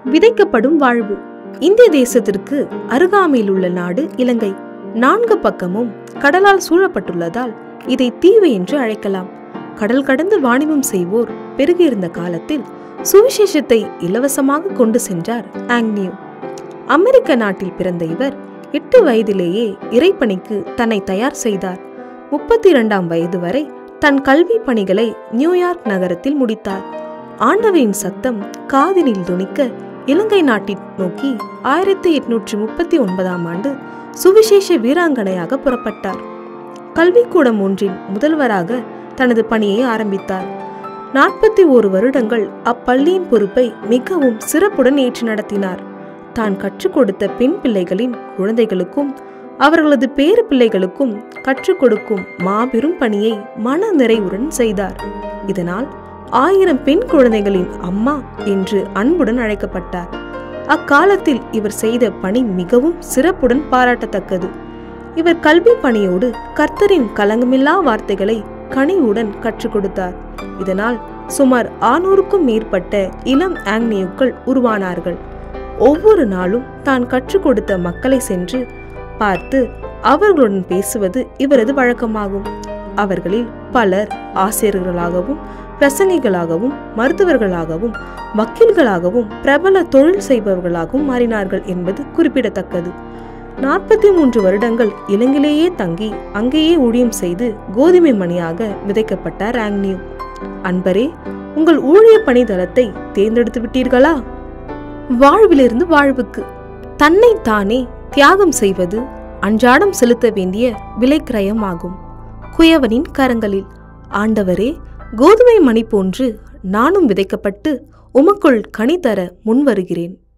விதைக்கப்படும் வாழ்வு இந்திய தேசத்திற்கு அருகாமையில் உள்ள நாடு இலங்கை நான்கு பக்கமும் கடலால் சூழப்பட்டுள்ளதால் இதை தீவு என்று அழைக்கலாம் கடல் கடந்து வாணிபம் செய்வோர் பெருகியிருந்த காலத்தில் சுவிசேஷத்தை இலவசமாக கொண்டு சென்றார் ஆங்னியூ அமெரிக்க நாட்டில் பிறந்த இவர் எட்டு வயதிலேயே இறைப்பணிக்கு தன்னை தயார் செய்தார் முப்பத்தி இரண்டாம் வயது வரை தன் கல்வி பணிகளை நியூயார்க் நகரத்தில் முடித்தார் ஆண்டவரின் சத்தம் காதினில் துணிக்க இலங்கை நாட்டை நோக்கி ஆயிரத்தி எட்நூற்றி முப்பத்தி ஒன்பதாம் ஆண்டு சுவிசேஷ வீராங்கனையாக புறப்பட்டார் கல்விக்கூடம் ஒன்றின் முதல்வராக தனது பணியை ஆரம்பித்தார் நாற்பத்தி ஓரு வருடங்கள் அப்பள்ளியின் பொறுப்பை மிகவும் சிறப்புடன் ஏற்று நடத்தினார் தான் கற்றுக் கொடுத்த பெண் பிள்ளைகளின் குழந்தைகளுக்கும் அவர்களது பேறு பிள்ளைகளுக்கும் கற்றுக் கொடுக்கும் மாபெரும் பணியை மன நிறைவுடன் செய்தார் இதனால் ஆயிரம் பெண் குழந்தைகளின் அம்மா என்று அன்புடன் அழைக்கப்பட்டார் அக்காலத்தில் இவர் செய்த பணி மிகவும் சிறப்புடன் பாராட்டத்தக்கது இவர் கல்வி பணியோடு கர்த்தரின் கலங்கமில்லா வார்த்தைகளை கனிவுடன் கற்றுக் கொடுத்தார் இதனால் சுமார் ஆனூறுக்கும் மேற்பட்ட இளம் ஆங்னியுக்கள் உருவானார்கள் ஒவ்வொரு நாளும் தான் கற்றுக் கொடுத்த மக்களை சென்று பார்த்து அவர்களுடன் பேசுவது இவரது வழக்கமாகும் அவர்களில் பலர் ஆசிரியர்களாகவும் பிரசங்கிகளாகவும் மருத்துவர்களாகவும் வக்கீல்களாகவும் பிரபல தொழில் செய்பவர்களாகவும் மாறினார்கள் என்பது குறிப்பிடத்தக்கது நாற்பத்தி மூன்று வருடங்கள் இலங்கையிலேயே தங்கி அங்கேயே ஊழியம் செய்து கோதுமை மணியாக விதைக்கப்பட்டார் ஆங்னியூ அன்பரே உங்கள் ஊழிய பணிதளத்தை தேர்ந்தெடுத்து விட்டீர்களா வாழ்விலிருந்து வாழ்வுக்கு தன்னை தானே தியாகம் செய்வது அன்றாடம் செலுத்த வேண்டிய விலைக்கிரயம் ஆகும் குயவனின் கரங்களில் ஆண்டவரே கோதுமை மணி போன்று நானும் விதைக்கப்பட்டு உமக்குள் கனி தர முன்வருகிறேன்